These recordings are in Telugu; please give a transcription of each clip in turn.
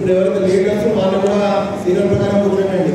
ఇప్పుడు ఎవరైతే లీడర్స్ వాళ్ళు కూడా సీరియల్ ప్రకారం కూర్చోండి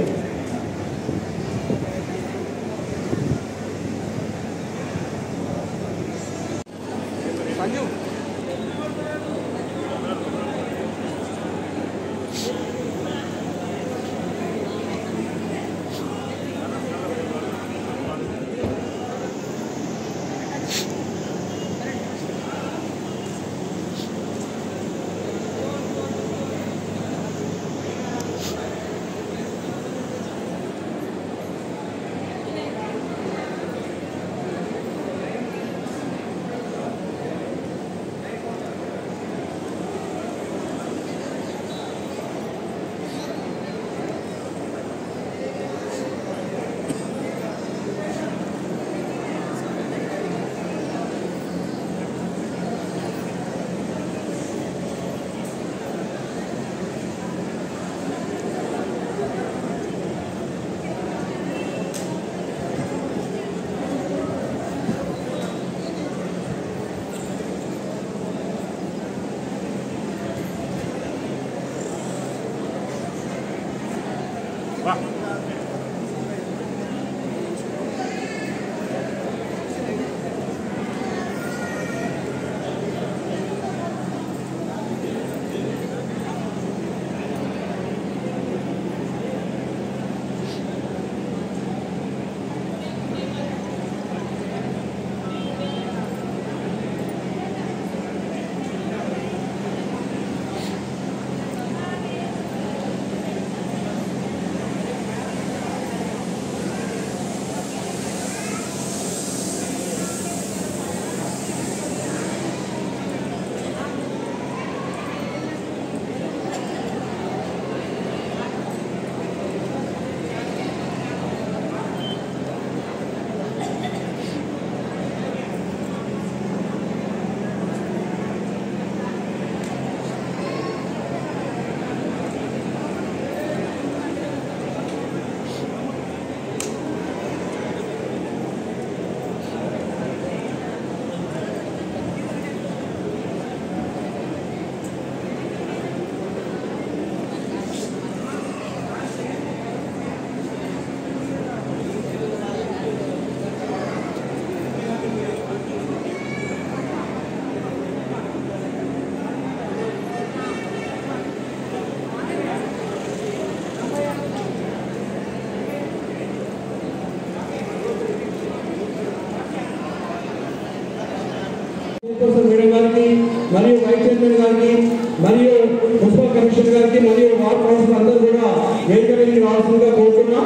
చైర్పర్సన్ మేడం గారికి మరియు వైస్ చైర్మన్ గారికి మరియు మున్సిపల్ కమిషనర్ గారికి మరియు వార్డ్ కౌన్సిల్ అందరూ కూడా వేదిక మీద రావాల్సిందిగా కోరుతున్నాం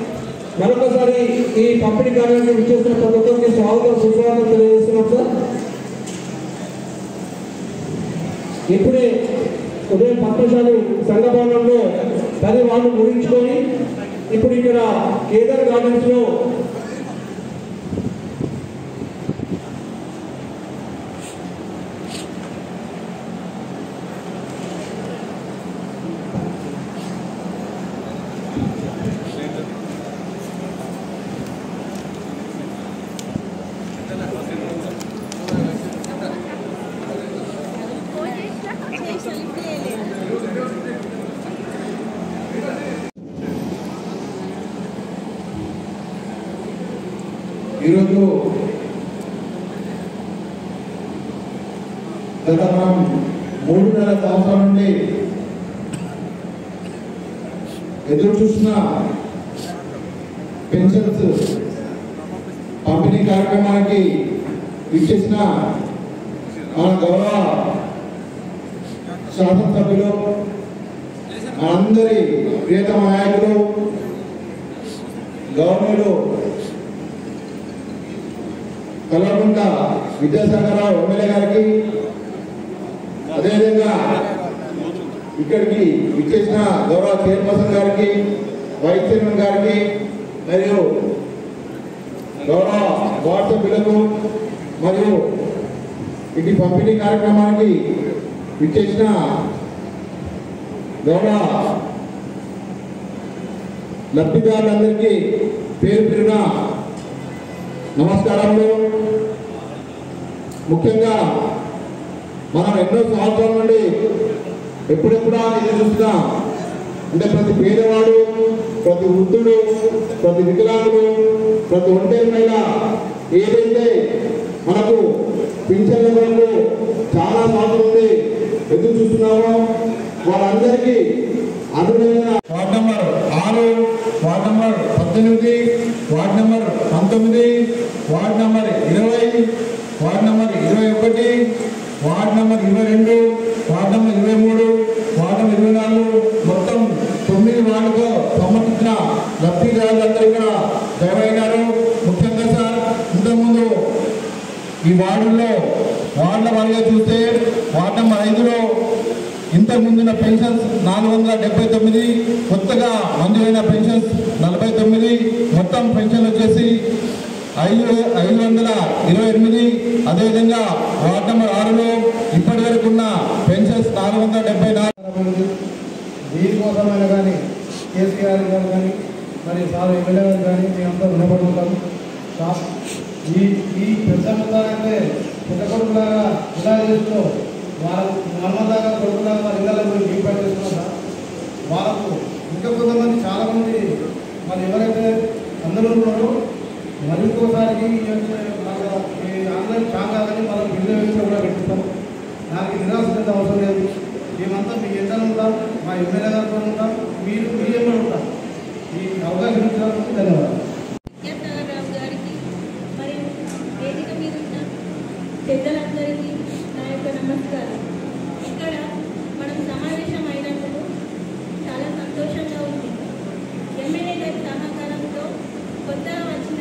మరొకసారి ఈ పంపిణీ కార్యక్రమం ఇచ్చేసిన ప్రతి ఒక్కరికి స్వాగతం సుస్వాగతం తెలియజేస్తున్నాం సార్ ఇప్పుడే ఉదయం పద్మశాలి సంఘ భవనంలో పది వాళ్ళు ముగించుకొని ఇప్పుడు ఇక్కడ కేదార్ గార్డెన్స్ లో ఈరోజు గత మనం మూడున్నర సంవత్సరాల నుండి ఎదురు చూసిన పెన్షన్స్ పంపిణీ కార్యక్రమానికి ఇచ్చేసిన మన గౌరవ శాసనసభ్యులు మనందరి ప్రియతమ నాయకులు గవర్నరు కల్వకుంట విద్యాసాగరరావు ఎమ్మెల్యే గారికి అదేవిధంగా ఇక్కడికి ఇచ్చేసిన గౌరవ చైర్పర్సన్ గారికి వైస్ చైర్మన్ గారికి మరియు గౌరవ వార్డ్ సభ్యులకు మరియు ఇది పంపిణీ కార్యక్రమానికి ఇచ్చేసిన గౌరవ లబ్ధిదారులందరికీ పేరు పేరున నమస్కారములు ముఖ్యంగా మనం ఎన్నో సంవత్సరాల నుండి ఎప్పుడెప్పుడా ఎదురు చూస్తున్నా అంటే ప్రతి పేదవాడు ప్రతి వృద్ధుడు ప్రతి వికలాంగుడు ప్రతి ఒంటరి మహిళ ఏదైతే మనకు పింఛన్ల కొరకు చాలా సాధన ఉంది ఎదురు చూస్తున్నామో వాళ్ళందరికీ అనుగుణమైన వార్డ్ నెంబర్ ఆరు వార్డ్ నెంబర్ పద్దెనిమిది వార్డ్ నెంబర్ పంతొమ్మిది వార్డ్ నెంబర్ ఇరవై వార్డ్ నెంబర్ ఇరవై ఒకటి వార్డ్ నెంబర్ ఇరవై రెండు వార్డ్ నెంబర్ ఇరవై మూడు వార్డ్ నెంబర్ ఇరవై నాలుగు మొత్తం తొమ్మిది వార్డుకు సంబంధించిన లబ్ధిదారులందరూ కూడా జయమైనారు ముఖ్యంగా సార్ ఇంతకుముందు ఈ వార్డుల్లో వార్డుల వారిగా చూస్తే వార్డు నెంబర్ ఐదులో ఇంతకు ముందున్న పెన్షన్స్ నాలుగు వందల డెబ్బై తొమ్మిది కొత్తగా మంజూరైన పెన్షన్స్ నలభై తొమ్మిది మొత్తం పెన్షన్ వచ్చేసి ఐదు ఐదు వందల ఇరవై ఎనిమిది అదేవిధంగా వార్డు నెంబర్ ఆరులో ఇప్పటి వరకు ఉన్న పెన్షన్స్ నాలుగు వందల డెబ్బై నాలుగు దీనికోసమైనా కానీ కేసీఆర్ గారు కానీ మరి సార్ ఎమ్మెల్యే గారు కానీ మేమంతా రుణపడుకుంటాం కా- ఈ ఈ పెద్ద మొత్తాలంటే పెద్ద కొడుకులాగా ఇలా చేస్తూ వాళ్ళ మమ్మల్లాగా కొడుకులాగా వాళ్ళ ఇళ్ళలో పోయి డీప్ చేస్తున్నాం సార్ వాళ్ళకు ఇంకా కొంతమంది చాలా మంది మరి ఎవరైతే అందరూ ఉన్నారో మరి ఇంకోసారికి ఈ యొక్క మన ఈ ఆన్లైన్ కాగాలని మనం బిల్లు వేసి కూడా పెట్టిస్తాం దానికి నిరాశ చెందే అవసరం లేదు మేమంతా మీ ఎండలో ఉంటాం మా ఎమ్మెల్యే గారితో ఉంటాం మీరు మీ ఎమ్మెల్యే ఉంటాం ఈ అవకాశం ఇచ్చినందుకు ధన్యవాదాలు రావు గారికి మరియు వేదిక మీద ఉన్న పెద్దలందరికీ నా యొక్క నమస్కారం ఇక్కడ మనం సమావేశం అయినందుకు చాలా సంతోషంగా ఉంది ఎమ్మెల్యే గారి సహకారంతో కొత్తగా వచ్చిన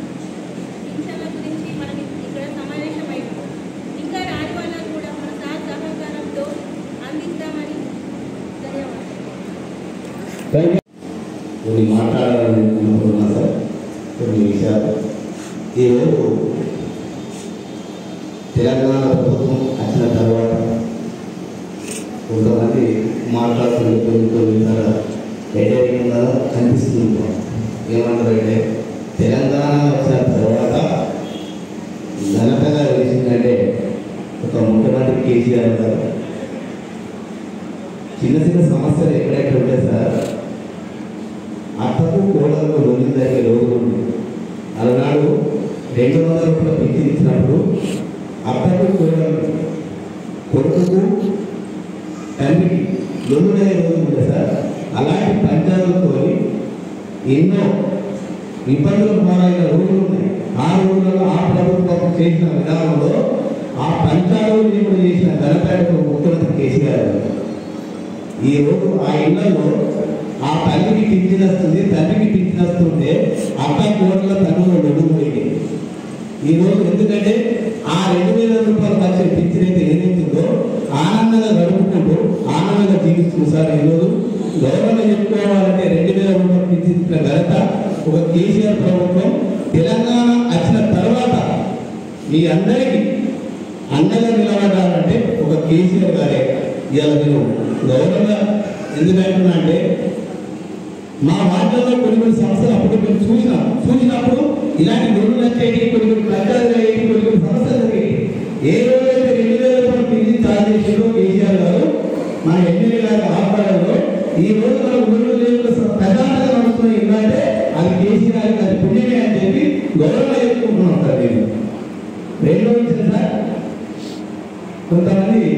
పింఛన్ల గురించి మనం ఇక్కడ సమావేశం అయినాం ఇంకా రాని వాళ్ళకు కూడా మన సార్ సహకారంతో అందిస్తామని ధన్యవాదాలు కొన్ని మాట్లాడాలని అనుకుంటున్నా సార్ కొన్ని విషయాలు ఈరోజు తెలంగాణ ప్రభుత్వం వచ్చిన తర్వాత కొంతమంది మాట్లాడుతున్న కొన్ని కొన్ని విధాలు వ్యతిరేకంగా కనిపిస్తుంది ఏమంటారంటే తెలంగాణ వచ్చిన తర్వాత ఘనతగా వేసిందంటే ఒక ముఖ్యమంత్రి కేసీఆర్ గారు చిన్న చిన్న సమస్యలు ఎక్కడెక్కడ ఉంటాయి సార్ అత్తకు కోడలకు రోజులు జరిగే రోజులు ఉంది అలనాడు రెండు వందల రూపాయల పింఛన్ ఇచ్చినప్పుడు అత్తకు కోడలు కొడుకుకు తండ్రికి లొల్లుడే రోజులు ఉంటాయి సార్ అలాంటి పంచాలతో ఎన్నో ఇబ్బందులు పోరాడిన రోజులు ఉన్నాయి ఆ రోజులలో ఆ ప్రభుత్వం చేసిన విధానంలో ఆ పంచాలు ఇప్పుడు చేసిన ఘనపేట ముఖ్యమంత్రి కేసీఆర్ గారు ఈ రోజు ఆ ఇళ్లలో ఆ తల్లికి పింఛన్ వస్తుంది తండ్రికి పింఛన్ వస్తుంటే అక్క కోట్ల తల్లులు నడుముపోయింది ఈ రోజు ఎందుకంటే ఆ రెండు వేల రూపాయలు వచ్చే పింఛన్ అయితే ఏదైతుందో ఆనందంగా గడుపుకుంటూ ఆనందంగా జీవిస్తుంది సార్ ఈరోజు గౌరవంగా చెప్పుకోవాలంటే రెండు వేల రూపాయలు పింఛన్ ఇచ్చిన ఘనత ఒక కేసీఆర్ ప్రభుత్వం తెలంగాణ వచ్చిన తర్వాత మీ అందరికీ అండగా నిలబడాలంటే ఒక కేసీఆర్ గారే ఇవాళ నేను గౌరవంగా ఎందుకంటున్నా అంటే మా వార్డుల్లో కొన్ని కొన్ని సమస్యలు అప్పుడు మేము చూసినాం చూసినప్పుడు ఇలాంటి గొడవలు వచ్చేటి కొన్ని కొన్ని ప్రచారాలు అయ్యేటి కొన్ని కొన్ని సమస్యలు జరిగేవి ఏ రోజైతే రెండు వేల రూపాయలు పింఛన్ ఛార్జ్ చేసిందో కేసీఆర్ గారు మన ఎమ్మెల్యే గారి ఆహ్వానంలో ఈ రోజు మన ఊళ్ళో లేని ప్రధానంగా నడుస్తున్న ఏంటంటే అది కేసీఆర్ గారి పుణ్యమే అని చెప్పి గౌరవంగా చెప్పుకుంటున్నాం సార్ నేను రెండో విషయం సార్ కొంతమంది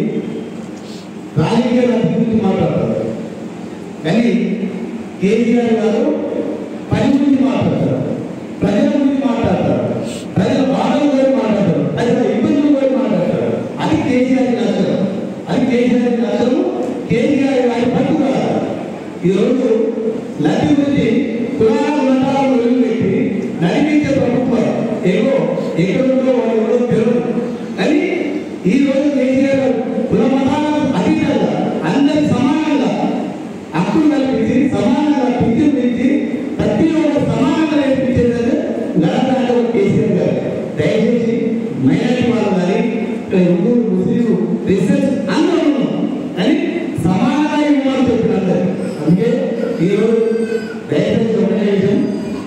రాజకీయ లబ్ధి గురించి మాట్లాడతారు కానీ కేసీఆర్ గారు పని గురించి మాట్లాడతారు ప్రజల గురించి మాట్లాడతారు ప్రజల బాధల గురించి మాట్లాడతారు ప్రజల ఇబ్బందుల గురించి మాట్లాడతారు అది కేసీఆర్ నచ్చడం అది కేసీఆర్ నచ్చడం కేసీఆర్ వారి పట్టుదల ఈరోజు లబ్ధి గురించి కులాలు మండలాలు వదిలిపెట్టి నడిపించే ప్రభుత్వం ఏవో ఎక్కడుందో వాళ్ళు ఎవరో తెలియదు కానీ ఈ రోజు కేసీఆర్ గారు కుల మతాలకు అతీతంగా అందరి సమానంగా హక్కులు కల్పించి సమానంగా పింఛన్ పెంచి ప్రతి ఒక్క సమానంగా నేర్పించేది గణతంత్ర కేసీఆర్ గారు దయచేసి మైనారిటీ వాళ్ళు కానీ హిందూ ముస్లిం క్రిస్టియన్స్ అందరూ ఉన్నాం కానీ సమానంగా ఇవ్వాలని చెప్పిన అందరు అందుకే ఈరోజు దయచేసి ఒకటే విషయం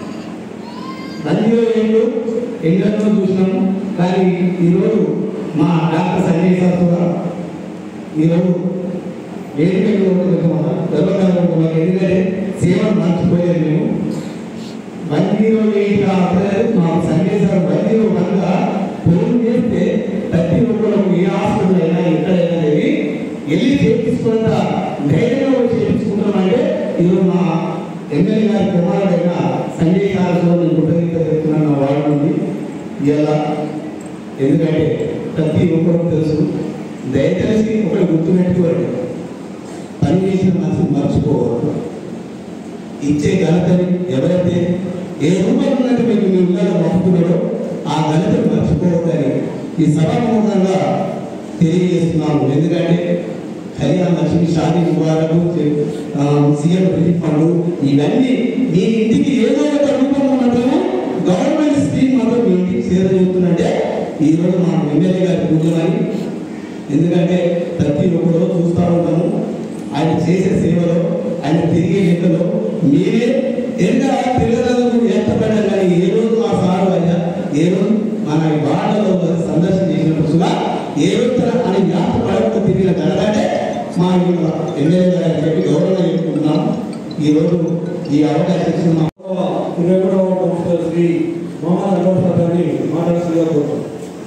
నందిలో ఏళ్ళు ఎంగల్లో చూసినాము కానీ ఈరోజు మా డాక్టర్ సంజయ్ సార్ కూడా ఈరోజు వేదికలు గర్వకారణం ఎందుకంటే సేవలు మర్చిపోయారు మేము వన్ జీరో ఎయిట్ అవ్వలేదు మా సందేశాలు వన్ జీరో వన్గా ఫోన్ చేస్తే ప్రతి ఒక్కరు ఏ హాస్పిటల్ అయినా ఎక్కడైనా వెళ్ళి వెళ్ళి చేయించుకున్న ధైర్యంగా వచ్చి చేయించుకుంటామంటే ఈరోజు మా ఎమ్మెల్యే గారి కుమారుడైన సంజయ్ సార్తో నేను కృతజ్ఞత చెప్తున్నాను నా వార్డు నుండి ఇలా ఎందుకంటే ప్రతి ఒక్కరు తెలుసు దయచేసి ఒకటి గుర్తుపెట్టుకోండి పని చేసిన మనసు మర్చిపోవద్దు ఇచ్చే ఘనతని ఎవరైతే ఏ రూపంలో ఉన్నట్టు మీకు మీ ఉద్యోగం పంపుతున్నారో ఆ ఘనతను మర్చిపోవద్దని ఈ సభాముఖంగా తెలియజేస్తున్నాము ఎందుకంటే కళ్యాణ లక్ష్మి షాదీ ముబారకు ఆ, సీఎం రిలీఫ్ ఫండ్ ఇవన్నీ మీ ఇంటికి ఏదో ఒక రూపంలో మాత్రము గవర్నమెంట్ స్కీమ్ మాత్రం మీ ఇంటికి చేరజేస్తుందంటే ఈరోజు మా ఎమ్మెల్యే గారి పూజలని ఎందుకంటే ప్రతి ఒక్కరూ చూస్తూ ఉంటాము ఆయన చేసే సేవలో ఆయన తిరిగే లెక్కలో మీరే ఎంత తిరగలకు ఎత్తపడ్డారు కానీ ఏ రోజు మా సారు అయినా ఏ రోజు మన ఈ వార్డులో సందర్శన చేసినప్పుడు కూడా ఏ రోజు అని వ్యాప్త పడకుండా తిరిగిన కలదంటే మా యొక్క ఎమ్మెల్యే గారు అని చెప్పి గౌరవంగా చెప్పుకుంటున్నాం ఈ రోజు ఈ అవకాశం ఇచ్చిన మా ఇరవై మూడవ కౌన్సిలర్ శ్రీ మొహమ్మద్ అన్వర్ సార్ గారిని మాట్లాడాల్సిందిగా కోరుతున్నాం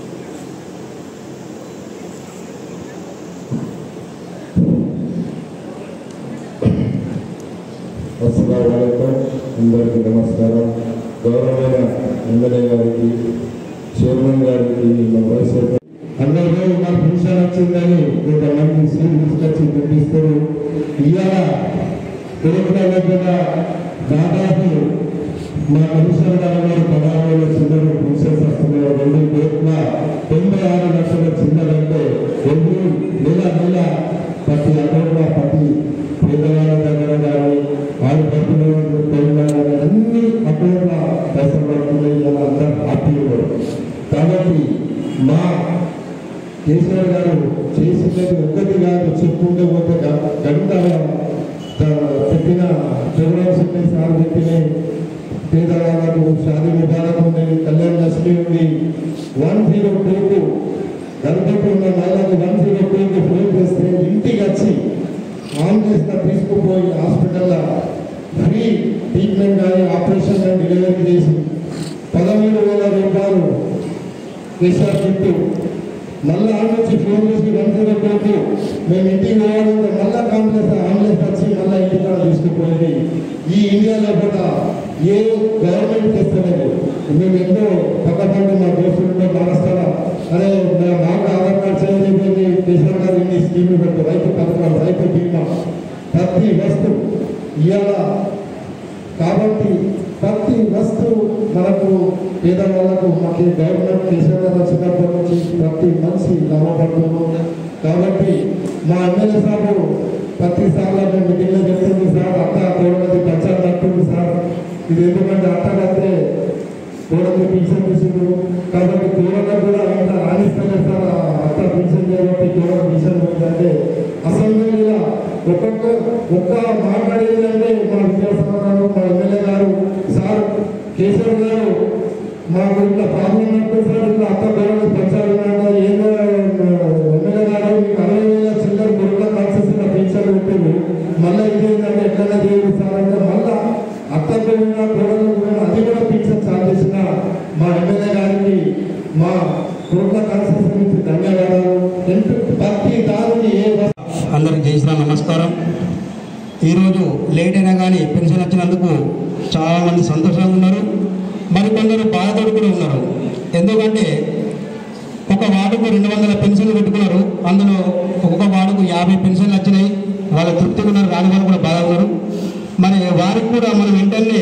అస్సలామలైకుం అందరికీ నమస్కారం గౌరవమైన ఎమ్మెల్యే గారికి చైర్మన్ గారికి మా వైస్ చైర్మన్ అందరూ మన ఫంక్షన్ వచ్చిందని కొంతమంది సీట్ తీసుకొచ్చి పంపిస్తారు ఇవాళ తిరుపతి దగ్గర దాదాపు మా కమిషనర్ గారు పదహారు చిల్లర ఫంక్షన్స్ వస్తున్నారు రెండు కోట్ల తొంభై ఆరు లక్షల చిల్లరంటే రెండు నెల నెల ప్రతి అకౌంట్లో ప్రతి పేదవాళ్ళ దగ్గర కానీ వాళ్ళ పట్టులో తెలంగాణ అన్ని అకౌంట్ల పైసలు పడుతున్నాయి ఇలా అందరూ హ్యాపీ ఉన్నారు కాబట్టి మా కేసీఆర్ గారు చేసినది ఒక్కటి కాదు చెప్పుకుంటే పోతే గ- గంట త- చెప్పిన ప్రోగ్రామ్స్ ఉన్నాయి సార్ చెప్పిన పేదవాళ్ళకు షాదీ ముబారక్ ఉంది కళ్యాణ లక్ష్మి ఉంది వన్ జీరో టూకు గర్భవతి ఉన్న మహిళలకు వన్ జీరో టూకి ఫోన్ చేస్తే ఇంటికి వచ్చి ఆంబులెన్స్ తీసుకుపోయి హాస్పిటల్లో ఫ్రీ ట్రీట్మెంట్ కానీ ఆపరేషన్ కానీ డెలివరీ చేసి పదమూడు వేల రూపాయలు కేసీఆర్ చుట్టూ మళ్ళీ ఆడ నుంచి ఫోన్ చేసి వన్ జీరో టూకు మేము ఇంటికి పోవాలంటే మళ్ళా కాంప్లెక్స్ ఆంబులెన్స్ వచ్చి మళ్ళీ ఇంటికాడ తీసుకుపోయింది ఈ ఇండియాలో కూడా ఏ గవర్నమెంట్ చేస్తలేదు మేము ఎన్నో పక్కపండి మా దోస్తులతో మహారాష్ట్రలో అరే మా- మాకు ఆధార్ కార్డ్ చేయలేకపోయింది కేసీఆర్ గారు ఇన్ని స్కీములు పెట్టు రైతు పథకాలు రైతు బీమా ప్రతి వస్తువు ఇవాళ కాబట్టి ప్రతి వస్తువు మనకు పేదవాళ్ళకు మాకు గవర్నమెంట్ కేసీఆర్ వచ్చినప్పటి నుంచి ప్రతి మనిషి లాభపడుతున్నాం కాబట్టి మా ఎమ్మెల్యే సాబు ప్రతి సార్లు మేము మీటింగ్లో చెప్తుంది సార్ అత్త కోడలది పంచాయతీ నట్టుంది సార్ ఇది ఎందుకంటే అత్త కడితే కోడలకి పింఛన్ తీసుకుంటు కాబట్టి కోడలకు కూడా అంత రాణిస్తలేదు సార్ ఆ అత్త పింఛన్ చేయబట్టి కోడల పింఛన్ పోయిందంటే అసెంబ్లీలో ఒక్కొక్క ఒక్క మాట్లాడేదంటే మా విద్యాసాగర్ గారు మా ఎమ్మెల్యే గారు సార్ కేసీఆర్ గారు మాకు ఇట్లా ప్రాబ్లం అంటే సార్ ఇట్లా అత్త గొడవలు పెంచాలన్నా ఏదో ఎమ్మెల్యే గారు మీకు అరవై వేల చిల్లర గొడవల కాన్సెస్ పెంచాలి పెట్టింది మళ్ళీ ఇదేంటంటే ఎట్లన్నా చేయదు సార్ అంటే మళ్ళా అత్తకు కూడా గొడవలు కూడా అది కూడా పింఛన్ చార్జ్ చేసిన మా ఎమ్మెల్యే గారికి మా గొడవల కాన్సెస్ నుంచి ధన్యవాదాలు ఎంత ప్రతి దారిని ఏ వస్తు అందరికి చేసిన నమస్కారం ఈరోజు లేట్ అయినా కానీ పెన్షన్ వచ్చినందుకు చాలామంది సంతోషంగా ఉన్నారు మరికొందరు బాధపడి కూడా ఉన్నారు ఎందుకంటే ఒక వార్డుకు రెండు వందల పెన్షన్లు పెట్టుకున్నారు అందులో ఒక్కొక్క వార్డుకు యాభై పెన్షన్లు వచ్చినాయి వాళ్ళ తృప్తిగా ఉన్నారు రాని వాళ్ళు కూడా బాగా ఉన్నారు మరి వారికి కూడా మనం వెంటనే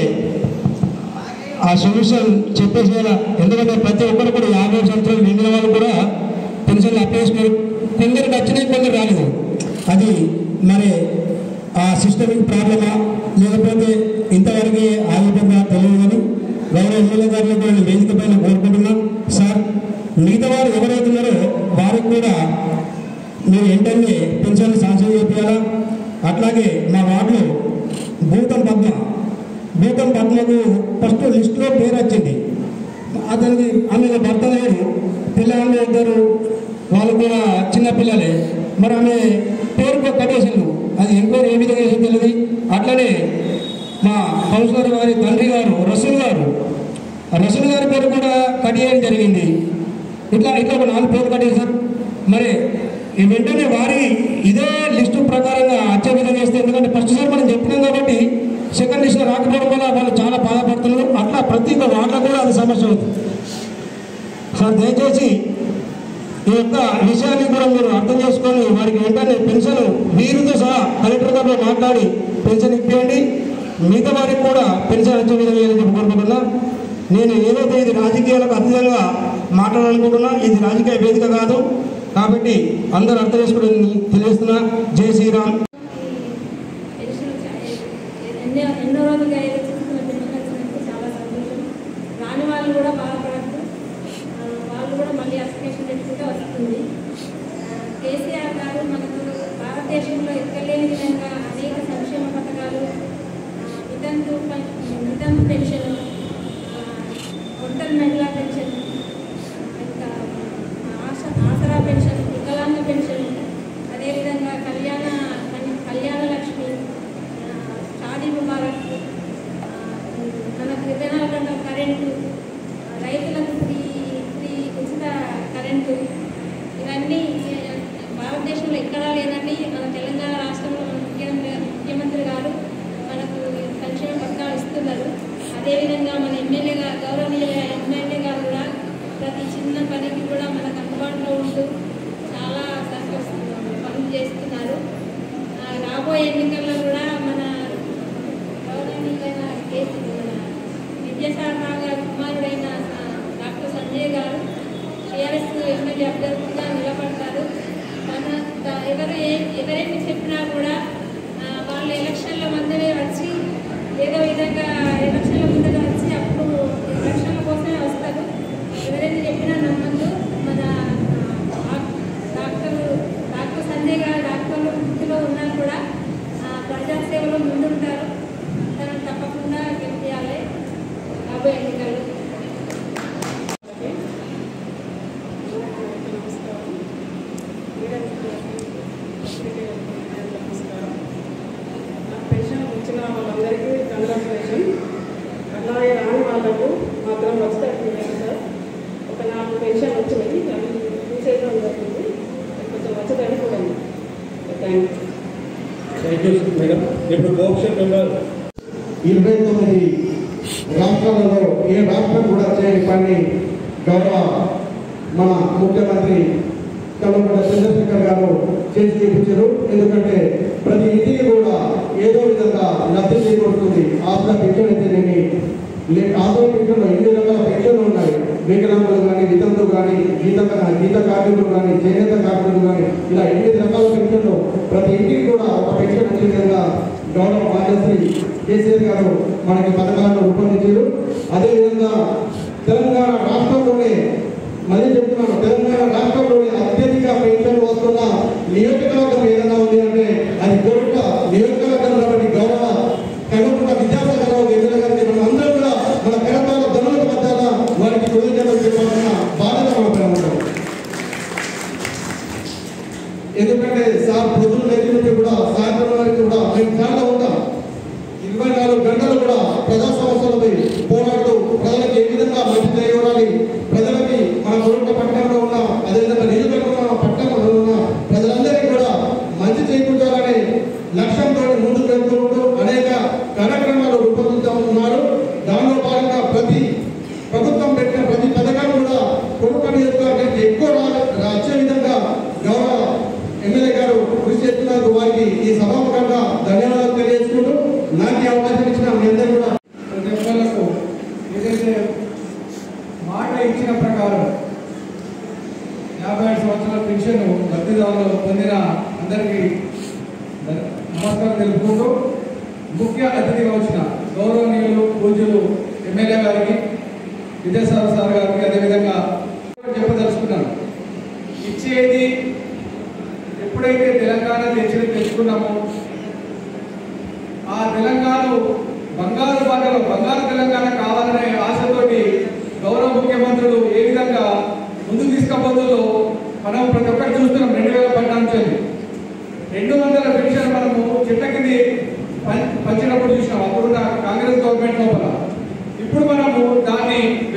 ఆ సొల్యూషన్ చెప్పేసేలా ఎందుకంటే ప్రతి ఒక్కరు కూడా యాభై సంవత్సరాలు నిండిన వాళ్ళు కూడా పెన్షన్లు అప్లై చేసుకున్నారు కొందరికి వచ్చినాయి కొందరు రాలేదు అది మరి ఆ సిస్టమిక్ ప్రాబ్లమా లేకపోతే ఇంతవరకు ఆగిపోయిందా తెలియదు కానీ గౌరవ ఎమ్మెల్యే గారిని కూడా నేను వేదిక పైన కోరుకుంటున్నాం సార్ మిగతా వారు ఎవరైతే ఉన్నారో వారికి కూడా మీరు వెంటనే పెన్షన్లు శాంక్షన్ చేయాలా అట్లాగే మా వార్డులో భూతం పద్మ భూతం పద్మకు ఫస్ట్ లిస్టులో పేరు వచ్చింది అతనికి ఆమె భర్త లేడు పిల్లలు ఇద్దరు వాళ్ళు కూడా చిన్న పిల్లలే మరి ఆమె పేరుకు కట్టేసిండు రసూల్ గారి పేరు కూడా కట్ చేయడం జరిగింది ఇట్లా ఇట్లా ఒక నాలుగు పేర్లు కట్ చేశారు మరి ఈ వెంటనే వారి ఇదే లిస్టు ప్రకారంగా వచ్చే విధంగా చేస్తే ఎందుకంటే ఫస్ట్ సార్ మనం చెప్పినాం కాబట్టి సెకండ్ లిస్ట్ రాకపోవడం వల్ల వాళ్ళు చాలా బాధపడుతున్నారు అట్లా ప్రతి ఒక్క వాటిలో కూడా అది సమస్య ఉంది సార్ దయచేసి ఈ యొక్క విషయాన్ని కూడా మీరు అర్థం చేసుకొని వారికి వెంటనే పెన్షన్ వీరితో సహా కలెక్టర్ గారితో మాట్లాడి పెన్షన్ ఇప్పియండి మిగతా వారికి కూడా పెన్షన్ వచ్చే విధంగా ఏదని చెప్పి కోరుకుంటున్నా నేను ఏదైతే ఇది రాజకీయాలకు అతీతంగా మాట్లాడాలనుకుంటున్నా ఇది రాజకీయ వేదిక కాదు కాబట్టి అందరూ అర్థం చేసుకోవడం తెలియజేస్తున్నా జై శ్రీరామ్ ఎలక్షన్ ఎన్నో ఎన్నో రోజులుగా ఎదురు చూస్తున్న పిల్లలకు చాలా సంతోషం రాని వాళ్ళు కూడా బాధపడద్దు ఆ, వాళ్ళు కూడా మళ్ళీ అప్లికేషన్ పెట్టుకుంటే వస్తుంది ఆ, కేసీఆర్ గారు మనకు భారతదేశంలో ఎక్కలేని విధంగా అనేక సంక్షేమ పథకాలు ఆ, వితంతు పెన్- వితంతు పెన్షన్ ఆ, ఒంటరి మహిళా పెన్షన్ ఇంకా ఆశ ఆసరా పెన్షన్ వికలాంగ పెన్షన్ అదేవిధంగా కళ్యాణ కళ్యాణ లక్ష్మి ఆ, షాదీ ముబారక్ ఆ, మనకు ఇరవై నాలుగు గంటల కరెంటు ఆ, రైతులకు ఫ్రీ ఫ్రీ ఉచిత కరెంటు ఇవన్నీ ఆ, భారతదేశంలో ఎక్కడా లేదండి మన తెలంగాణ రాష్ట్రంలో మన ముఖ్యమంత్రి ముఖ్యమంత్రి గారు మనకు ఈ సంక్షేమ పథకాలు ఇస్తున్నారు అదేవిధంగా మన ఎమ్మెల్యే గారు గౌరవనీయ ఎమ్మెల్యే గారు కూడా ప్రతి చిన్న పనికి కూడా మనకు అందుబాటులో ఉంటూ చాలా సహకరిస్తున్నారు పనులు చేస్తున్నారు ఆ, రాబోయే ఎన్నికల్లో కూడా మన గౌరవనీయులైన కేసీ మన విద్యాసాగర్ రావు గారి కుమారుడైన ఆ, డాక్టర్ సంజయ్ గారు టీఆర్ఎస్ ఎమ్మెల్యే అభ్యర్థిగా నిలబడతారు తన త- ఎవరు ఏ ఎవరేమి చెప్పినా కూడా ఆ, వాళ్ళు ఎలక్షన్ల మధ్యనే వచ్చి ఏదో విధంగా ఎలక్షన్ల ముందుగా వచ్చి అప్పుడు ఎలక్షన్ల కోసమే వస్తారు ఎవరైనా చెప్పినా నమ్మద్దు మన ఆ, డాక్టర్ డాక్టర్ సంజయ్ గారు డాక్టర్లు వృత్తిలో ఉన్నా కూడా ఆ, ప్రజాసేవలో ముందుంటారు తనను తప్పకుండా గెలిపించాలి రాబోయే ఎన్నికల్లో పెన్షన్ వచ్చిన వాళ్ళందరికీ కంగ్రాచులేషన్ అలాగే రాని వాళ్ళకు మాత్రం వచ్చేటట్టు లేదు సార్ ఒక నాలుగు పెన్షన్ వచ్చినాయి అవి తీసేయడం జరిగింది కొంచెం వచ్చేటట్టు చూడండి thank you thank you madam ఇప్పుడు కోఆప్షన్ మెంబర్ ఇరవై తొమ్మిది రాష్ట్రాలలో ఏ రాష్ట్రం కూడా చేయని పని గౌరవ మన ముఖ్యమంత్రి కల్వకుంట్ల చంద్రశేఖర్ గారు చేసి చూపించారు ఎందుకంటే ప్రతి ఇంటికి కూడా ఏదో విధంగా లబ్ధి చేకూరుతుంది ఆస్తా పెన్షన్ అయితేనేమి లే ఆదో పెన్షన్లో ఎన్ని రకాల పెన్షన్లు ఉన్నాయి వికలాంగులు కానీ వితంతులు కానీ గీత గీత కార్మికులు కానీ చేనేత కార్మికులు కానీ ఇలా ఎనిమిది రకాల పెన్షన్లు ప్రతి ఇంటికి కూడా ఒక పెన్షన్ వచ్చే విధంగా గౌరవ మాన్యశ్రీ కేసీఆర్ గారు మనకి పథకాలను రూపొందించారు అదేవిధంగా తెలంగాణ రాష్ట్రంలోనే మళ్ళీ చెప్తున్నాను తెలంగాణ రాష్ట్రంలోనే అత్యధిక పెన్షన్ వస్తున్న నియోజకవర్గం ఏదైనా ఉంది అంటే అది కోరుట నియోజకవర్గం కాబట్టి గౌరవ కనుకుంట విద్యాసాగర్ రావు ఎమ్మెల్యే గారికి మనం అందరం కూడా మన తెలంగాణ ధనులకు మధ్య వారికి కృతజ్ఞతలు చెప్పాల్సిన బాధ్యత మన పైన ఉంటుంది ఎందుకంటే సార్ పొద్దున్న లేచి నుంచి కూడా సాయంత్రం వరకు కూడా మేము చాలా ఉంటాం ఇరవై నాలుగు గంటలు కూడా ప్రజా సమస్యలపై పోరాడుతూ ప్రజలకు ఏ విధంగా మంచి చేయగలాలి ప్రజలకి మన కొడుక పట్టణంలో ఉన్న అదేవిధంగా నియోజకవర్గంలో ఉన్న పట్టణంలో ఉన్న ప్రజలందరికీ కూడా మంచి చేకూర్చాలనే లక్ష్యంతో ముందుకు వెళ్తూ ఉంటూ అనేక కార్యక్రమాలు రూపొందిస్తున్నారు దానిలో భాగంగా ప్రతి ప్రభుత్వం పెట్టిన ప్రతి పథకాన్ని కూడా కొడుక నియోజకవర్గానికి ఎక్కువ రా- వచ్చే విధంగా గౌరవ ఎమ్మెల్యే గారు కృషి చేస్తున్నందుకు వారికి ఈ సభాముఖంగా ధన్యవాదాలు తెలియజేసుకుంటూ నాకు ఈ అవకాశం ఇచ్చిన మీ అందరూ కూడా ప్రతి ఒక్కళ్ళకు ఏదైతే మాట ఇచ్చిన ప్రకారం యాభై ఏడు సంవత్సరాల పెన్షన్ లబ్ధిదారులు పొందిన అందరికీ ధన్- నమస్కారం తెలుపుకుంటూ ముఖ్య అతిథిగా వచ్చిన గౌరవనీయులు పూజ్యులు ఎమ్మెల్యే గారికి విద్యాసాగర్ సార్ గారికి అదేవిధంగా చెప్పదలుచుకున్నాను ఇచ్చేది ఎప్పుడైతే తెలంగాణ తెచ్చి తెచ్చుకున్నామో ఆ తెలంగాణ బంగారు బాటలో బంగారు తెలంగాణ కావాలనే ఆశతోటి గౌరవ ముఖ్యమంత్రులు ఏ విధంగా ముందుకు తీసుకపోతుందో మనం ప్రతి ఒక్కటి చూస్తున్నాం రెండు వేల పద్నాలుగు నుంచి రెండు వందల పెన్షన్ మనము చిట్ట కింది పం- పంచినప్పుడు చూసినాం అప్పుడున్న కాంగ్రెస్ గవర్నమెంట్ లోపల ఇప్పుడు మనము దాన్ని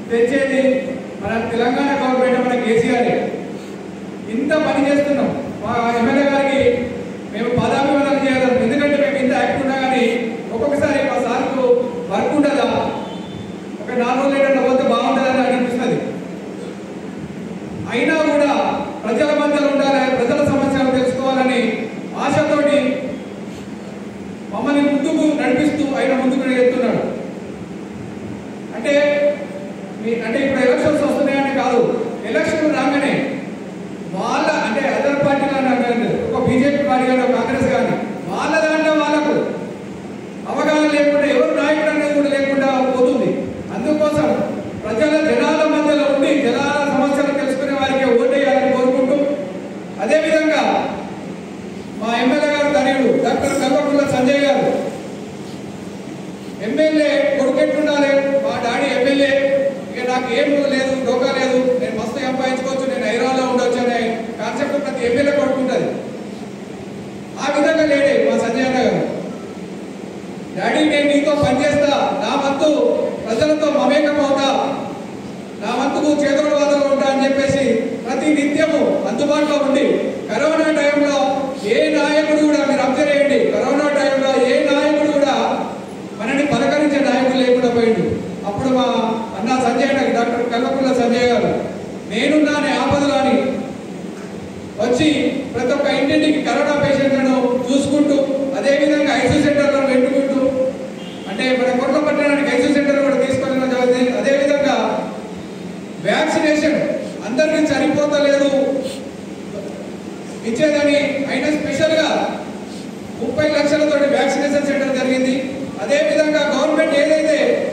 తెచ్చేది మన తెలంగాణ గవర్నమెంట్ మన కేసీఆర్ ఇంత పని చేస్తున్నాం మా ఎమ్మెల్యే గారికి మేము పాదాభివందనం చేయాలి ఎందుకంటే మేము ఇంత యాక్టివ్ ఉన్నా కానీ ఒక్కొక్కసారి మా సార్కు వర్క్ ఉండదా ఒక నాలుగు రోజులు ఏదైనా పోతే బాగుంటుందని అనిపిస్తుంది అయినా కూడా ప్రజల మధ్యలో ఉండాలి ప్రజల సమస్యలు తెలుసుకోవాలని ఆశతోటి మమ్మల్ని ముందుకు నడిపిస్తూ ఆయన ముందుకు వెళ్తున్నాడు అంటే మీ అంటే ఇప్పుడు ఎలక్షన్స్ వస్తున్నాయని కాదు ఎలక్షన్ రాగానే వాళ్ళ అంటే అదర్ పార్టీ కానీ ఒక బీజేపీ పార్టీ కానీ ఒక కాంగ్రెస్ కానీ వాళ్ళ దాంట్లో వాళ్ళకు అవగాహన లేకుండా ఎవరు నాయకుడు అనేది కూడా లేకుండా పోతుంది అందుకోసం ప్రజల జనాల మధ్యలో ఉండి జనాల సమస్యలు తెలుసుకునే వారికి ఓటేయాలని కోరుకుంటూ అదేవిధంగా మా ఎమ్మెల్యే గారు ధనియుడు డాక్టర్ కల్వకుంట్ల సంజయ్ గారు ఎమ్మెల్యే కొడుకెట్టుండాలి మా డాడీ ఎమ్మెల్యే ఇక నాకు ఏం లేదు డోకా లేదు నేను మస్తు సంపాదించుకోవచ్చు నేను హైదరాబాద్లో ఉండొచ్చు అనే కాన్సెప్ట్ ప్రతి ఎమ్మెల్యే కొడుకుంటుంది ఆ విధంగా లేడే మా సంజయ్ అన్న గారు డాడీ నేను నీతో పనిచేస్తా నా వంతు ప్రజలతో మమేకం అవుతా నా వంతుకు చేదోడు వాదలు ఉంటా అని చెప్పేసి ప్రతి నిత్యము అందుబాటులో ఉండి కరోనా టైంలో ఏ నాయకుడు కూడా మీరు అబ్జర్వ్ చేయండి కరోనా టైంలో ఏ నాయకుడు కూడా మనని పలకరించే నాయకుడు లేకుండా పోయిండు అప్పుడు మా అన్న సంజయ్ అన్న డాక్టర్ కల్వకుల్ల సంజయ్ గారు నేనున్నానే ఆపదలో అని వచ్చి ప్రతి ఒక్క ఇంటింటికి కరోనా పేషెంట్లను చూసుకుంటూ అదే విధంగా ఐసీ సెంటర్లను పెట్టుకుంటూ అంటే మన కొట్ల పట్టణానికి ఐసీ సెంటర్ కూడా తీసుకెళ్ళడం జరుగుతుంది అదే విధంగా వ్యాక్సినేషన్ అందరికీ సరిపోతలేదు ఇచ్చేదని అయినా స్పెషల్గా ముప్పై లక్షలతో వ్యాక్సినేషన్ సెంటర్ జరిగింది అదే విధంగా గవర్నమెంట్ ఏదైతే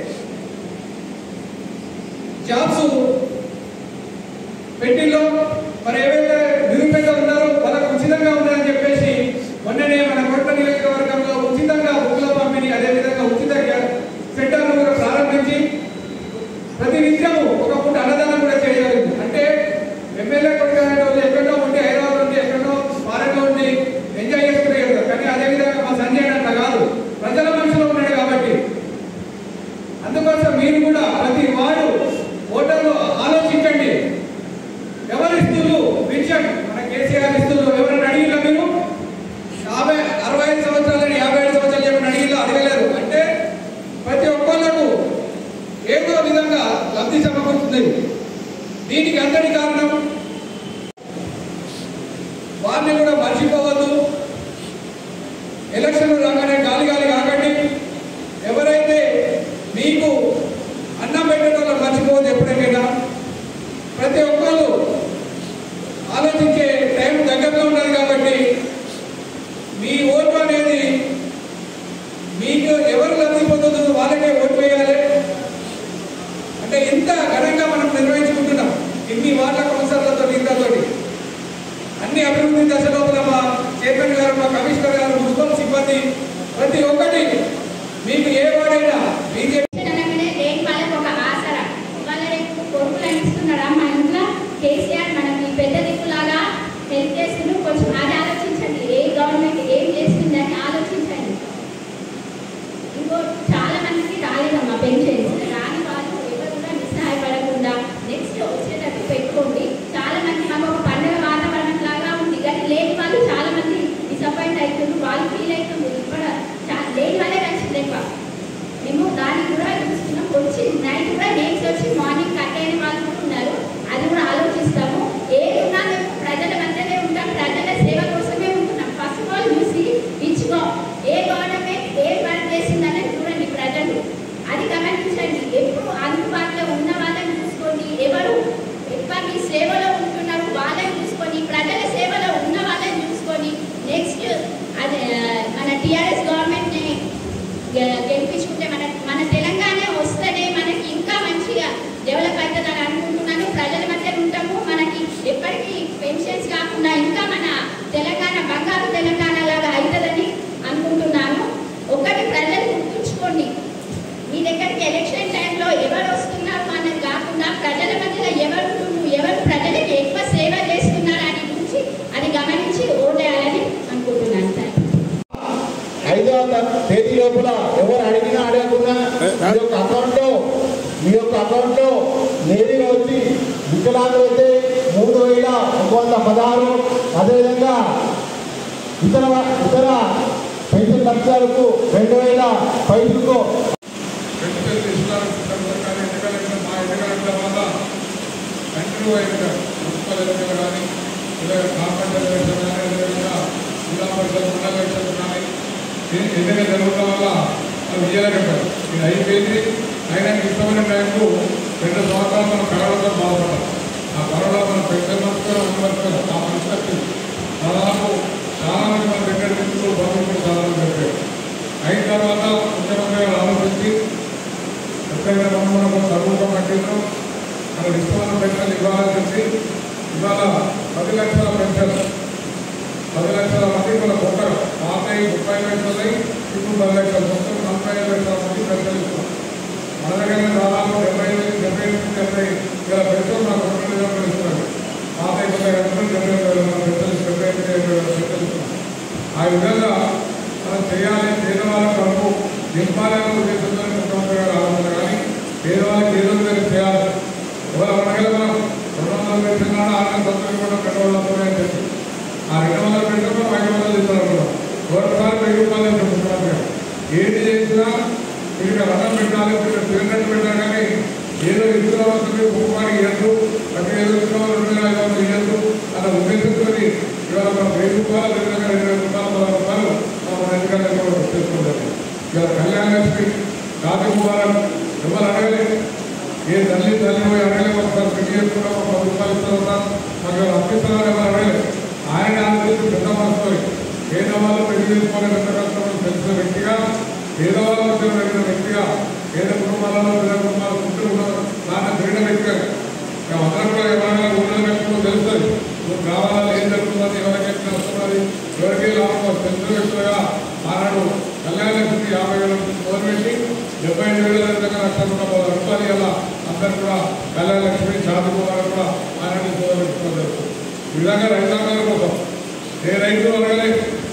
జాబ్స్ పెట్టిల్లో మరి ఏవైతే నిరుపేదలు ఉన్నారో వాళ్ళకు ఉచితంగా ఉన్నాయని చెప్పేసి మొన్ననే మన కొట్ట నియోజకవర్గంలో ఉచితంగా బుక్ల పంపిణీ అదేవిధంగా ఉచిత గ్యా- సెంటర్ను కూడా ప్రారంభించి ప్రతి నిత్యము ఒక పూట అన్నదానం కూడా చేయగలిగింది అంటే ఎమ్మెల్యే కొడుకు అనే వాళ్ళు ఎక్కడో ఉండి హైదరాబాద్ ఉండి ఎక్కడో ఫారెన్లో ఉండి ఎంజాయ్ చేసుకునే కదా కానీ అదే విధంగా మా సంజయ్ అట్లా కాదు ప్రజల మనసులో ఉన్నాడు కాబట్టి అందుకోసం మీరు కూడా ప్రతి వారు ఓటర్లు ఆలోచించండి ఎవరు ఇస్తున్నారు పెన్షన్ మన కేసీఆర్ ఇస్తున్నారు ఎవరైనా అడిగినా మీరు యాభై అరవై ఐదు సంవత్సరాలని యాభై ఐదు సంవత్సరాలు చెప్పిన అడిగిలో అడగలేరు అంటే ప్రతి ఒక్కళ్ళకు ఏదో విధంగా లబ్ధి సమకూరుతుంది దీనికి అంతటి కారణం వారిని కూడా మర్చిపోవద్దు ఎలక్షన్ రాగానే గాలి గాలి కాకండి ఎవరైతే మీకు అన్నం పెట్టడం మర్చిపోవద్దు ఎప్పుడైనా ప్రతి ఒక్కరు ఆలోచించే టైం దగ్గరలో ఉన్నది కాబట్టి మీ ఓటు అనేది మీకు ఎవరు లబ్ధి పొందుతుందో వాళ్ళకే ఓటు వేయాలి అంటే ఇంత ఘనంగా మనం నిర్వహించుకుంటున్నాం ఇన్ని వార్ల కౌన్సిలర్లతో నిందాతోటి అన్ని అభివృద్ధి దశలోపల మా చైర్మన్ గారు మా కమిషనర్ గారు మున్సిపల్ సిబ్బంది ప్రతి ఒక్కటి మీకు ఏ వాడైనా బీజేపీ అనగానే లేని వాళ్ళకి ఒక ఆసరా వాళ్ళ రేపు కొడుకులు అనిపిస్తున్నారా మన ఇంట్లో కేసీఆర్ మనకి పెద్ద దిక్కులాగా హెల్ప్ చేస్తుండ్రు కొంచెం అది ఆలోచించండి ఏ గవర్నమెంట్ ఏం చేస్తుందని ఆలోచించండి ఇంకో చాలా మందికి రాలేదమ్మా పెన్షన్స్ రాని వాళ్ళు ఎవరు కూడా నిస్సహాయపడకుండా నెక్స్ట్ వచ్చేటట్టు పెట్టుకోండి చాలా మంది మాకు ఒక పండుగ వాతావరణం లాగా ఉంది కానీ లేని వాళ్ళు చాలా మంది డిసప్పాయింట్ అవుతున్నారు వాళ్ళు ఫీల్ అవుతున్నారు ఇప్పుడు చా- లేని వాళ్ళే నచ్చింది ఎక్కువ మేము దాన్ని కూడా చూస్తున్నాం వచ్చి నైట్ కూడా నేమ్స్ వచ్చి మార్నింగ్ కట్ అయిన వాళ్ళు కూడా ఉన్నారు అది కూడా ఆలోచిస్తాము ఏది ఉన్నా మేము ప్రజల మధ్యనే ఉంటాం ప్రజల సేవ కోసమే ఉంటున్నాం ఫస్ట్ ఆఫ్ ఆల్ చూసి ఇచ్చుకో ఏ గవర్నమెంట్ ఏం వర్క్ చేసిందని చూడండి ప్రజలు అది గమనించండి ఎప్పుడు అందుబాటులో ఉన్న వాళ్ళని చూసుకోండి ఎవరు ఎక్కువ మీ సేవలో ఉంటున్నారు వాళ్ళని చూసుకొని ప్రజల సేవలో ఉన్న వాళ్ళని చూసుకొని నెక్స్ట్ అది ఆ, మన టిఆర్ఎస్ గవర్నమెంట్ని గె- గెలిపించుకుంటే మన మన తెలంగాణ వస్తేనే మనకి ఇంకా మంచిగా డెవలప్ అవుతుందని అనుకుంటున్నాను ప్రజల మధ్య ఉంటాము మనకి ఎప్పటికీ పెన్షన్స్ కాకుండా ఇంకా మన తెలంగాణ బంగారు తెలంగాణ లాగా అవుతుందని అనుకుంటున్నాను ఒకటి ప్రజలు గుర్తుంచుకోండి మీ దగ్గరికి ఎలక్షన్ టైంలో ఎవరు వస్తున్నారు అన్నది కాకుండా ప్రజల మధ్యలో ఎవరు ఉంటున్నారు, ఎవరు ప్రజలకు ఎక్కువ సేవ చేస్తున్నారు అని గురించి అది గమనించి ఓటేయాలని అనుకుంటున్నాను సార్ ఐదవ త- తేదీ లోపల ఎవరు అడిగినా అడగకుండా మీ యొక్క అకౌంట్లో మీ యొక్క అకౌంట్లో ఒక వంద పదహారు అదేవిధంగా ఇతర ఇతర పెన్షన్ లక్ష్యాలకు రెండు వేల పైసలకు రెండు వేల ఇస్తున్నారు కానీ ఎన్నికల మా ఎన్నికల తర్వాత కంటిన్యూ అయిన మున్సిపల్ ఎన్నికలు కానీ లేదా కార్పొరేటర్ ఎలక్షన్ కానీ అదేవిధంగా జిల్లా పరిషత్ మండల ఎలక్షన్ కానీ ఎన్ని- ఎన్నిక జరగడం వల్ల అది ఇయ్యలేకపోయారు ఇది అయిపోయింది అయినా ఇష్టమైన టైంకు రెండు సంవత్సరాలు మనం కరోనాతో బాధపడ్డాం ఆ కరోనా మనం పెద్ద మనుషులు ఉండవచ్చు ఆ పరిస్థితి దాదాపు చాలా మంది మన దగ్గర నుంచి బంధువులు చాలా మంది చెప్పారు అయిన తర్వాత ముఖ్యమంత్రి గారు ఆలోచించి ఎక్కడైనా మనం మనకు చదువుకో పట్టిందో మన ఇష్టమైన పెన్షన్ ఇవ్వాలని చెప్పి ఇవాళ పది లక్షల పెన్షన్ పది లక్షల మంది మన కొత్తగా పాతయి ముప్పై లక్షలు ఇప్పుడు పది లక్షలు మొత్తం నలభై ఐదు లక్షల మంది పెన్షన్ ఇస్తున్నాం మన దగ్గర దాదాపు డెబ్బై ఐదు డెబ్బై ఎనిమిది డెబ్బై వేల పెన్షన్ నాకు రెండు వేల ఇస్తున్నారు పాత ఇరవై రెండు డెబ్బై వేల పెన్షన్ డెబ్బై ఎనిమిది డెబ్బై వేల పెన్షన్ ఇస్తున్నాం ఆ విధంగా మనం చేయాలి పేదవాళ్ళ కొరకు నింపాలనే ఉద్దేశంతో ముఖ్యమంత్రి గారు ఆలోచన కానీ పేదవాళ్ళకి ఏదో విధంగా చేయాలి ఎవరు అడగల మనం రెండు వందల పెన్షన్ కూడా ఆరు సంవత్సరాలు కూడా పెట్టవలసిన అని చెప్పి ఆ రెండు వందల పెన్షన్ కూడా ఐదు వందలు ఇస్తున్నారు ఒకసారి వెయ్యి రూపాయలు అని ముఖ్యమంత్రి గారు ఏది చేసినా ఇక్కడ రథం పెట్టాలి ఇక్కడ సిలిండర్ పెట్టాలి కానీ ఏదో ఇస్తున్న వస్తుంది కుటుంబానికి ఇవ్వద్దు అంటే ఏదో ఇస్తున్న రెండు వేల ఐదు వందలు ఇవ్వద్దు అన్న ఉద్దేశంతో ఇవాళ మనం వెయ్యి రూపాయలు రెండు వేల రెండు వేల రూపాయలు పదహారు రూపాయలు మనం ఎన్నికల్లో చేసుకుంటారు ఇవాళ కళ్యాణ లక్ష్మి కాకి ముబారక్ ఎవరు అడగలేదు ఏ తల్లి తల్లి పోయి అడగలేదు ఒకసారి పెళ్లి చేసుకున్నాం ఒక పది రూపాయలు ఇస్తారు మాకు ఎవరు అప్పిస్తున్నారు ఎవరు అడగలేదు ఆయన ఆలోచించి పెద్ద మనసుకొని పేదవాళ్ళు పెళ్లి చేసుకోవాలని ఎంత కష్టమని తెలిసిన వ్యక్తిగా పేదవాళ్ళ మధ్య పెరిగిన వ్యక్తిగా పేద కుటుంబాలలో పేద కుటుంబాలు పుట్టిన ఉన్నారు నాన్న పెరిగిన వ్యక్తిగా మేము అందరం కూడా ఎవరైనా ఊళ్ళో వ్యక్తులు తెలుస్తుంది నువ్వు కావాలా ఏం జరుగుతుంది ఎవరికైతే నష్టపడి ఎవరికి లాభం తెలిసిన వ్యక్తులుగా ఆనాడు కళ్యాణ లక్ష్మి యాభై వేల నుంచి మొదలుపెట్టి డెబ్బై ఐదు వేల దగ్గర లక్ష కూడా పది రూపాయలు ఇలా అందరూ కూడా కళ్యాణ లక్ష్మి చదువుకోవాలని కూడా ఆనాడు మొదలుపెట్టుకోవాలి ఈ విధంగా రైతాంగాల కోసం ఏ రైతు అనగానే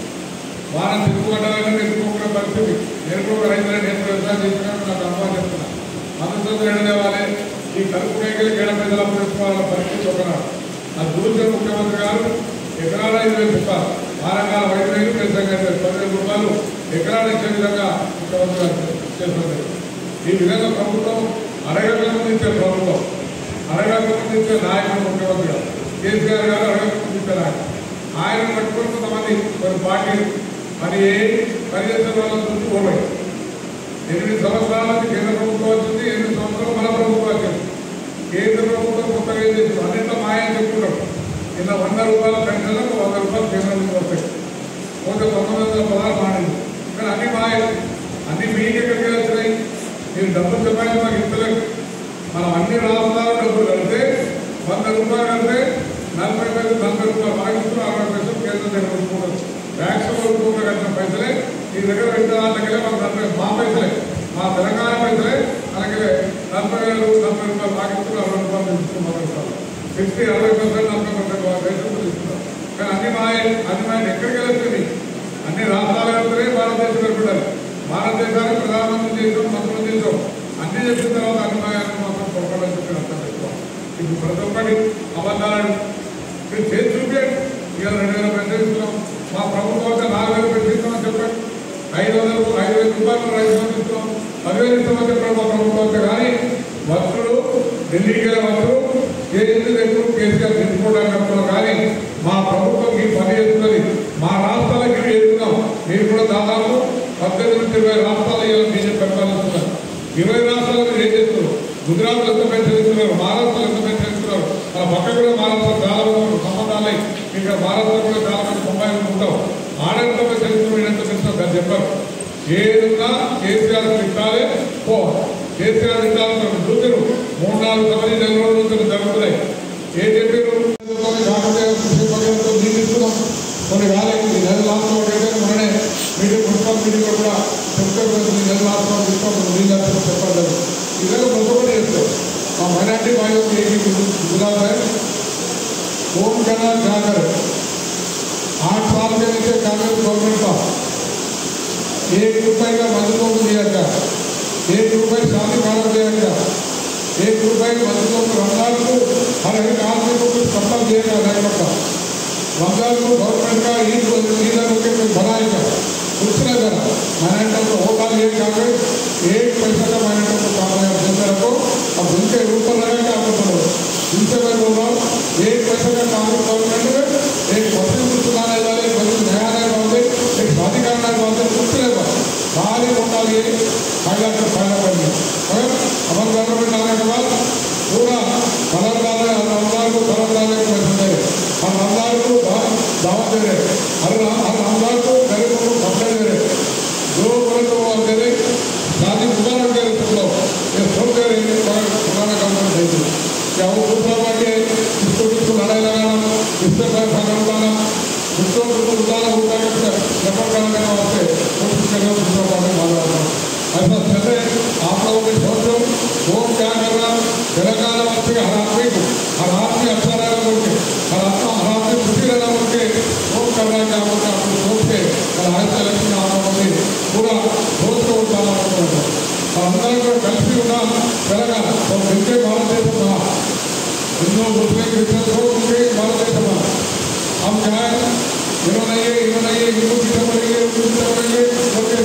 వారం తిరుగుబడ్డాలని ఎదుర్కొన్న పరిస్థితి నేను కూడా ఒక రైతులే నేను కూడా వ్యవసాయం చేస్తున్నాను నాకు అనుభవం చెప్తున్నా మనసుతో ఎడదేవాలి ఈ కలుపు కేకలు గేడ ప్రజల చేసుకోవాలన్న పరిస్థితి ఒకనాడు అది చూసిన ముఖ్యమంత్రి గారు ఎకరాల ఐదు వేలు చెప్పారు వారంకాల ఐదు వేలు పెంచంగా పదివేల రూపాయలు ఎకరాలు ఇచ్చే విధంగా ముఖ్యమంత్రి గారు చేస్తుంది ఈ విధంగా ప్రభుత్వం అరగంట ముందు ఇచ్చే ప్రభుత్వం అరగంట ముందు ఇచ్చే నాయకుడు ముఖ్యమంత్రి గారు కేసీఆర్ గారు అరగంట ముందు ఇచ్చే నాయకుడు ఆయన పట్టుకుని కొంతమంది కొన్ని పార్టీలు మరి ఏ పనిచేసే వాళ్ళని చూసి ఓడాయి ఎనిమిది సంవత్సరాల నుంచి కేంద్ర ప్రభుత్వం వచ్చింది ఎనిమిది సంవత్సరాలు మన ప్రభుత్వం వచ్చింది కేంద్ర ప్రభుత్వం కొత్తగా ఏం చేసింది అన్నింటిలో మాయని చెప్పుకుంటాం నిన్న వంద రూపాయల పెన్షన్లకు వంద రూపాయలు కేంద్రం నుంచి వస్తాయి పోతే పంతొమ్మిది వందల పదహారు మాడింది కానీ అన్ని మాయ అన్ని మీకు ఎక్కడికి వచ్చినాయి మీరు డబ్బులు చెప్పాలి మాకు ఇస్తలేదు మనం అన్ని రాష్ట్రాలు డబ్బులు కడితే వంద రూపాయలు కడితే నలభై పైసలు నలభై రూపాయలు మనకి ఇస్తున్న అరవై పైసలు కేంద్రం దగ్గర ఉంచుకుంటారు ట్యాక్స్ రూపాయలు కట్టిన పైసలే ఈ దగ్గర పెట్టిన వాళ్ళకి మాకు నలభై మా పైసలే మా తెలంగాణ పైసలే అలాగే నలభై వేలు నలభై రూపాయలు మాకు ఇస్తున్న అరవై రూపాయలు తీసుకున్నాం ఫిఫ్టీ అరవై పర్సెంట్ నలభై పర్సెంట్ వాళ్ళ పైసలు తీసుకున్నాం కానీ అన్ని మాయ అన్ని మాయ ఎక్కడికి వెళ్తుంది అన్ని రాష్ట్రాలు వెళ్తున్నాయి భారతదేశం వెళ్ళిపోయారు భారతదేశానికి ప్రధానమంత్రి చేసాం మంత్రులు చేసాం అన్ని చెప్పిన తర్వాత అన్ని మాయాన్ని మాత్రం పొరపాటు చెప్పి అర్థం చేసుకోవాలి ఇప్పుడు ప్రతి ఒక్కటి అబద్ధాలను మీరు చేసి చూపించండి ఇవాళ రెండు వేల పెన్షన్ ఇస్తున్నాం మా ప్రభుత్వం అయితే నాలుగు వేలు పెన్షన్ ఇస్తామని చెప్పండి ఐదు వందలు ఐదు వేల రూపాయలు రైతు బంధు ఇస్తున్నాం పదివేలు ఇస్తామని చెప్పండి మా ప్రభుత్వం అయితే కానీ భక్తులు ఢిల్లీకి వెళ్ళే భక్తులు ఏ ఎందుకు ఎక్కువ కేసీఆర్ తెచ్చుకోవడానికి అనుకున్నాం కానీ మా ప్రభుత్వం ఈ పని చేస్తున్నది మా రాష్ట్రాలకి ఇవి చేస్తున్నాం మీరు కూడా దాదాపు పద్దెనిమిది నుంచి ఇరవై రాష్ట్రాలు ఇవాళ బీజేపీ పరిపాలిస్తున్నారు ఇరవై రాష్ట్రాలు మీరు ఏం చేస్తున్నారు గుజరాత్ ఎంత పెన్షన్ ఇస్తున్నారు మహారాష్ట్రలో ఎంత పెన్షన్ ఇస్తున్నారు మన పక్క కూడా మహారాష్ట్ర చాలా మంది సంబంధాలు ఇంకా మహారాష్ట్ర కూడా చాలా మంది ముంబై ఉంటాం ఆడంత పెన్షన్ ఇస్తున్నారు ఎంత పెన్షన్ అది చెప్పారు ఏదున్నా కేసీఆర్ తిట్టాలి పోవాలి కేసీఆర్ తిట్టాలని చూసారు మూడు నాలుగు సభలు నెల రోజులు నుంచి జరుగుతున్నాయి ఏ చెప్పారు కాకపోతే కృషి పనులతో నీళ్ళు ఇస్తున్నాం కొన్ని కాలేదు ఈ నెల లాస్ట్ అయితే మొన్ననే మీటింగ్ మున్సిపల్ మీటింగ్ కూడా చెప్తే ఈ నెల లాస్ట్ ఇస్తాం నీళ్ళు వేస్తాం చెప్పలేదు ఈ విధంగా మొదలు చేస్తారు మా మైనార్టీ బాయ్ ఏపీ गुजरात है ओम कनाल जाकर आठ साल के नीचे कांग्रेस गवर्नमेंट का एक रुपए का मजदूर दिया गया एक रुपए शादी भारत दिया गया एक रुपए भाई बच्चों को रमजान को हर एक आदमी को कुछ कपड़ा देगा नहीं पड़ता रमजान को गवर्नमेंट का ईद ईद होके कोई बनाएगा कुछ नहीं करा मैंने तो होगा ये जाकर एक पैसा का मैंने तो कामयाब देते रखो अब उनके ऊपर रहेगा आपको करो इनसे मैं बोल रहा हूँ एक पैसा का कानून गवर्नमेंट में एक मशीन को चलाने वाले एक मशीन नया नया वाले एक शादी करने वाले कुछ नहीं बा खाली ఉండాలి फायदा तो फायदा करनी और अपन गवर्नमेंट आने के बाद पूरा फलक डाले हर रमजान को फलक डालने को पसंद है हर रमजान को दावत दे रहे हर हर रमजान को गरीबों को कपड़े दे रहे जो बोले तो वो दे रहे शादी मुबारक दे रहे सब लोग ये सब दे रहे हैं पर पुराना काम कर देते क्या वो दूसरा बाकी है इसको किसको लड़ाई लगाना इससे पैसा लगाना उसको उसको उतारा होता है रेफर करने के वास्ते कोशिश करना दूसरा बात मालूम होता ऐसा चले आप लोगों ने सोचो वो क्या करना तेलंगाना वासी हर आदमी को हर आदमी अच्छा रहना बोल के हर आत्मा हर आदमी खुशी रहना बोल के वो करना क्या बोलते आपको सोच के कल आयत इलेक्शन आना बोले पूरा सोच को उठाना पड़ता है और अंदर को కలిసి ఉన్న తెలంగాణ ఒక ఇంకే భారతదేశం ఎన్నో ముస్లిం క్రిస్టియన్స్ ఉంటే భారతదేశం हम जाए इन्होंने ये इन्होंने ये इनको पीछे पड़ेंगे उनको पीछे पड़ेंगे ओके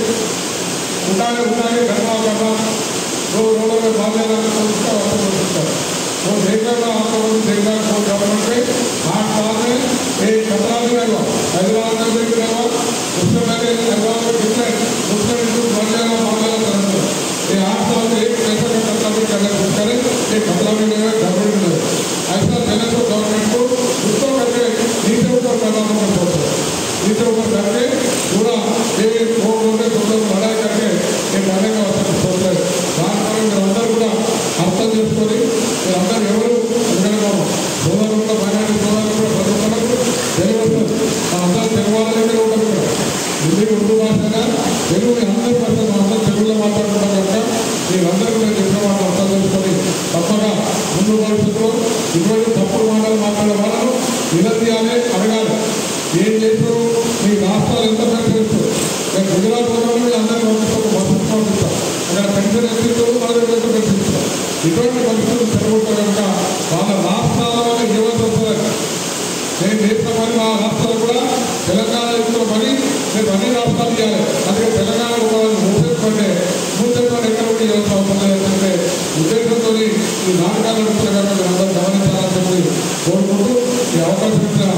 उठाने उठाने करना करना दो रोडों में बांध देना तो उसका असर हो सकता है वो देखना ना आप लोगों को देखना को गवर्नमेंट के आठ साल में एक खतरा भी रहेगा हैदराबाद में भी रहेगा उससे पहले हैदराबाद में कितने उसमें इनको बढ़ जाएगा बढ़ जाएगा करना ये आठ साल में एक पैसा का खतरा भी करने कुछ करें ये खतरा भी रहेगा गड़बड़ी भी रहेगा ऐसा देने को गवर्नमेंट को उसको करके नीचे ऊपर करना पड़ता सोचो नीचे ऊपर करके पूरा ये वो लोग सब लोग लड़ाई करके ये करने का అవసరం सोच रहे దానిపై మీరందరూ కూడా అర్థం చేసుకొని మీరందరూ ఎవరు ఉండడం సోదరులు మైనారిటీ సోదరులు కూడా ప్రతి ఒక్కరికి తెలియవస్తుంది మనందరూ తెలుగు వాళ్ళ దగ్గర ఉంటాం ఇక్కడ హిందీ ఉర్దూ భాషగా తెలుగు అందరి భాష మనందరూ తెలుగులో మాట్లాడుకుంటాం కనుక మీరందరూ కూడా చెప్పిన మాట అర్థం చేసుకొని తప్పగా ముందు భవిష్యత్తులో ఇటువంటి తప్పుడు మాటలు మాట్లాడే వాళ్ళను నిలదీయాలి అడగాలి ఏం చేస్తారు మీ రాష్ట్రాలు ఎంత పెన్షన్ నేను గుజరాత్ పోవడం మీ అందరికీ పంపిస్తాను బస్సు పంపిస్తాం అక్కడ పెన్షన్ ఎంత ఇస్తారు మన దగ్గర ఎంత పెన్షన్ ఇస్తారు ఇటువంటి పరిస్థితులు జరుగుతాయి కనుక వాళ్ళ రాష్ట్రాల వల్ల యువత వస్తుంది నేను చేసిన పని మా రాష్ట్రాలు కూడా తెలంగాణ ఇస్తున్న పని నేను అన్ని రాష్ట్రాలు చేయాలి అందుకే తెలంగాణ కూడా మూసేసుకుంటే మూసేసుకొని ఎక్కడ కూడా ఇవ్వాల్సిన అవసరం లేదంటే ఉద్దేశంతో ఈ నాటకాలు నడుస్తున్న కనుక మీరు అందరూ గమనించాలని చెప్పి కోరుకుంటూ ఈ అవకాశం ఇచ్చిన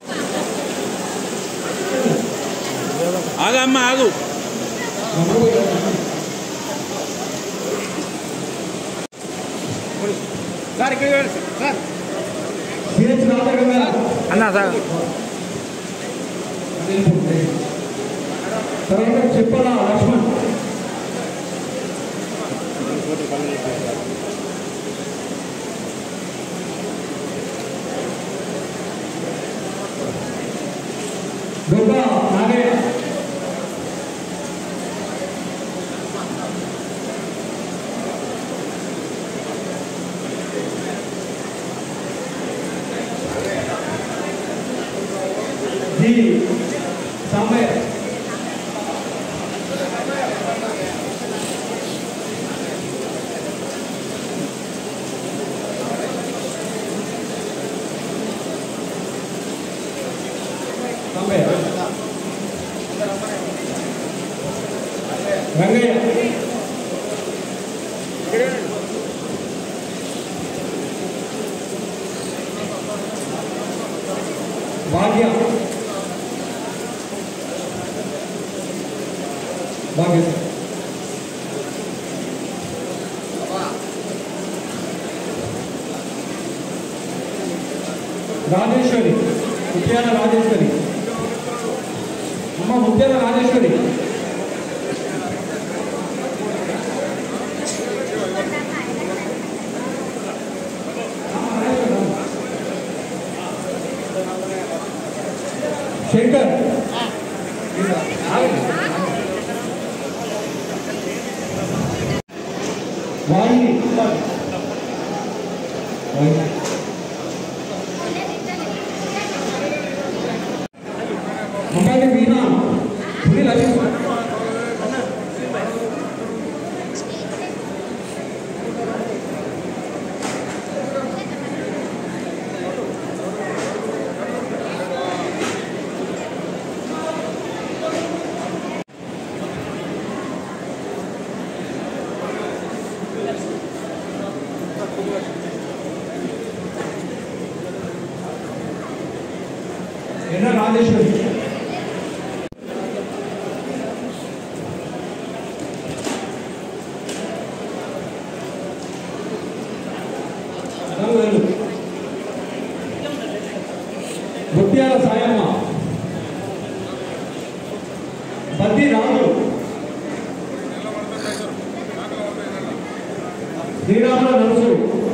ఆగమ్మా ఆగు సార్ ఇక్కడ చూడండి సార్ సిహెచ్ రాజగంగ అన్నా సార్ తర్వాత చెప్పల లక్ష్మణ్ దొడ్డ నాగయ్య జి సామయ్య సామయ్య రంగయ్య భాగ్య భాగ్య సార్ రాజేశ్వరి ముత్యాల రాజేశ్వరి అమ్మ ముత్యాల రాజేశ్వరి శంకర్ వాణి వాణి అమ్మాయి వీణా పులి లక్ష్మి రాజేశ్వరి రంగులు ముత్యాల సాయమ్మ బద్ది రాము శ్రీరాముల నరసు